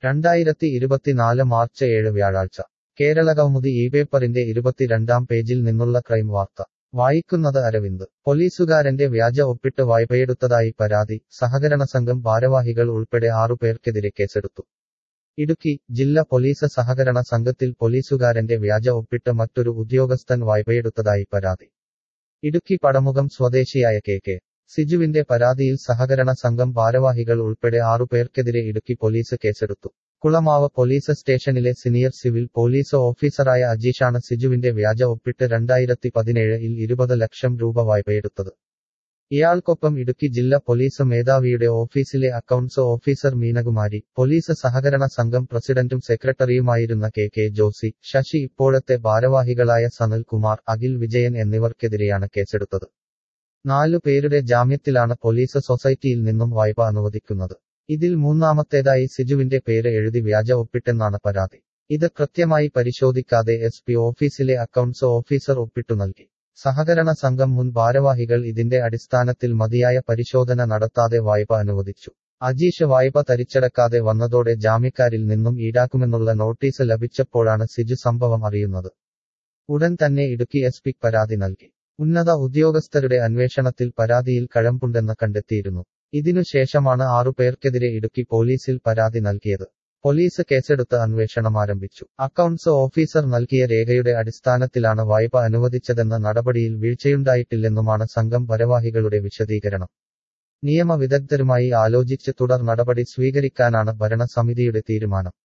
രണ്ടായിരത്തി ഇരുപത്തിനാല് മാർച്ച് ഏഴ് വ്യാഴാഴ്ച കേരളകൗമുദി ഈ പേപ്പറിന്റെ ഇരുപത്തിരണ്ടാം പേജിൽ നിന്നുള്ള ക്രൈം വാർത്ത വായിക്കുന്നത് അരവിന്ദ് പോലീസുകാരന്റെ വ്യാജ ഒപ്പിട്ട് വായ്പയെടുത്തതായി പരാതി സഹകരണ സംഘം ഭാരവാഹികൾ ഉൾപ്പെടെ ആറുപേർക്കെതിരെ കേസെടുത്തു ഇടുക്കി ജില്ലാ പോലീസ് സഹകരണ സംഘത്തിൽ പോലീസുകാരന്റെ വ്യാജ ഒപ്പിട്ട് മറ്റൊരു ഉദ്യോഗസ്ഥൻ വായ്പയെടുത്തതായി പരാതി ഇടുക്കി പടമുഖം സ്വദേശിയായ കെ കെ സിജുവിന്റെ പരാതിയിൽ സഹകരണ സംഘം ഭാരവാഹികൾ ഉൾപ്പെടെ ആറുപേർക്കെതിരെ ഇടുക്കി പോലീസ് കേസെടുത്തു കുളമാവ് പോലീസ് സ്റ്റേഷനിലെ സീനിയർ സിവിൽ പോലീസ് ഓഫീസറായ അജീഷാണ് സിജുവിന്റെ വ്യാജ ഒപ്പിട്ട് രണ്ടായിരത്തി പതിനേഴിൽ ഇരുപത് ലക്ഷം രൂപ വായ്പയെടുത്തത് ഇയാൾക്കൊപ്പം ഇടുക്കി ജില്ലാ പോലീസ് മേധാവിയുടെ ഓഫീസിലെ അക്കൗണ്ട്സ് ഓഫീസർ മീനകുമാരി പോലീസ് സഹകരണ സംഘം പ്രസിഡന്റും സെക്രട്ടറിയുമായിരുന്ന കെ കെ ജോസി ശശി ഇപ്പോഴത്തെ ഭാരവാഹികളായ സനൽ കുമാർ അഖിൽ വിജയൻ എന്നിവർക്കെതിരെയാണ് കേസെടുത്തത് നാലു പേരുടെ ജാമ്യത്തിലാണ് പോലീസ് സൊസൈറ്റിയിൽ നിന്നും വായ്പ അനുവദിക്കുന്നത് ഇതിൽ മൂന്നാമത്തേതായി സിജുവിന്റെ പേര് എഴുതി വ്യാജ ഒപ്പിട്ടെന്നാണ് പരാതി ഇത് കൃത്യമായി പരിശോധിക്കാതെ എസ് പി ഓഫീസിലെ അക്കൗണ്ട്സ് ഓഫീസർ ഒപ്പിട്ടു നൽകി സഹകരണ സംഘം മുൻ ഭാരവാഹികൾ ഇതിന്റെ അടിസ്ഥാനത്തിൽ മതിയായ പരിശോധന നടത്താതെ വായ്പ അനുവദിച്ചു അജീഷ് വായ്പ തരിച്ചടക്കാതെ വന്നതോടെ ജാമ്യക്കാരിൽ നിന്നും ഈടാക്കുമെന്നുള്ള നോട്ടീസ് ലഭിച്ചപ്പോഴാണ് സിജു സംഭവം അറിയുന്നത് ഉടൻ തന്നെ ഇടുക്കി എസ് പി പരാതി നൽകി ഉന്നത ഉദ്യോഗസ്ഥരുടെ അന്വേഷണത്തിൽ പരാതിയിൽ കഴമ്പുണ്ടെന്ന് കണ്ടെത്തിയിരുന്നു ഇതിനുശേഷമാണ് ആറുപേർക്കെതിരെ ഇടുക്കി പോലീസിൽ പരാതി നൽകിയത് പോലീസ് കേസെടുത്ത് അന്വേഷണം ആരംഭിച്ചു അക്കൗണ്ട്സ് ഓഫീസർ നൽകിയ രേഖയുടെ അടിസ്ഥാനത്തിലാണ് വായ്പ അനുവദിച്ചതെന്ന നടപടിയിൽ വീഴ്ചയുണ്ടായിട്ടില്ലെന്നുമാണ് സംഘം ഭാരവാഹികളുടെ വിശദീകരണം നിയമവിദഗ്ധരുമായി ആലോചിച്ച് തുടർ നടപടി സ്വീകരിക്കാനാണ് ഭരണസമിതിയുടെ തീരുമാനം